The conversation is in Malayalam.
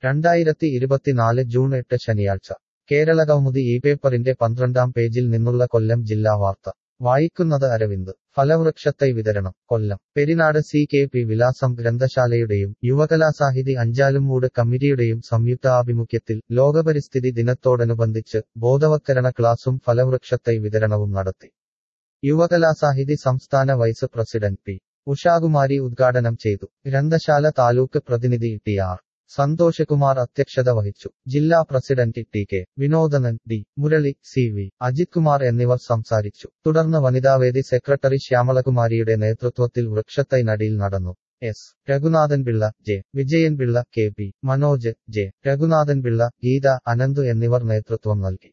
രണ്ടായിരത്തി ഇരുപത്തിനാല് ജൂൺ എട്ട് ശനിയാഴ്ച കേരളകൗമുദി ഈ പേപ്പറിന്റെ പന്ത്രണ്ടാം പേജിൽ നിന്നുള്ള കൊല്ലം ജില്ലാ വാർത്ത വായിക്കുന്നത് അരവിന്ദ് ഫലവൃക്ഷത്തൈ വിതരണം Kollam Perinad C K P വിലാസം ഗ്രന്ഥശാലയുടെയും യുവകലാസാഹിതി അഞ്ചാലുംമൂട് കമ്മിറ്റിയുടെയും സംയുക്താഭിമുഖ്യത്തിൽ ലോകപരിസ്ഥിതി ദിനത്തോടനുബന്ധിച്ച് ബോധവത്കരണ ക്ലാസും ഫലവൃക്ഷത്തൈ വിതരണവും നടത്തി യുവകലാസാഹിതി സംസ്ഥാന വൈസ് പ്രസിഡന്റ് പി ഉഷാകുമാരി ഉദ്ഘാടനം ചെയ്തു ഗ്രന്ഥശാല താലൂക്ക് പ്രതിനിധി ടി ആർ സന്തോഷകുമാർ അധ്യക്ഷത വഹിച്ചു ജില്ലാ president T K Vinodanan D Murali C V Ajith Kumar എന്നിവർ സംസാരിച്ചു തുടർന്ന് വനിതാവേദി സെക്രട്ടറി ശ്യാമളകുമാരിയുടെ നേതൃത്വത്തിൽ വൃക്ഷത്തൈ നടിയിൽ നടന്നു S Raghunathan Pillai J Vijayan Pillai K P Manoj J Raghunathan Pillai Geetha Ananthu എന്നിവർ നേതൃത്വം നൽകി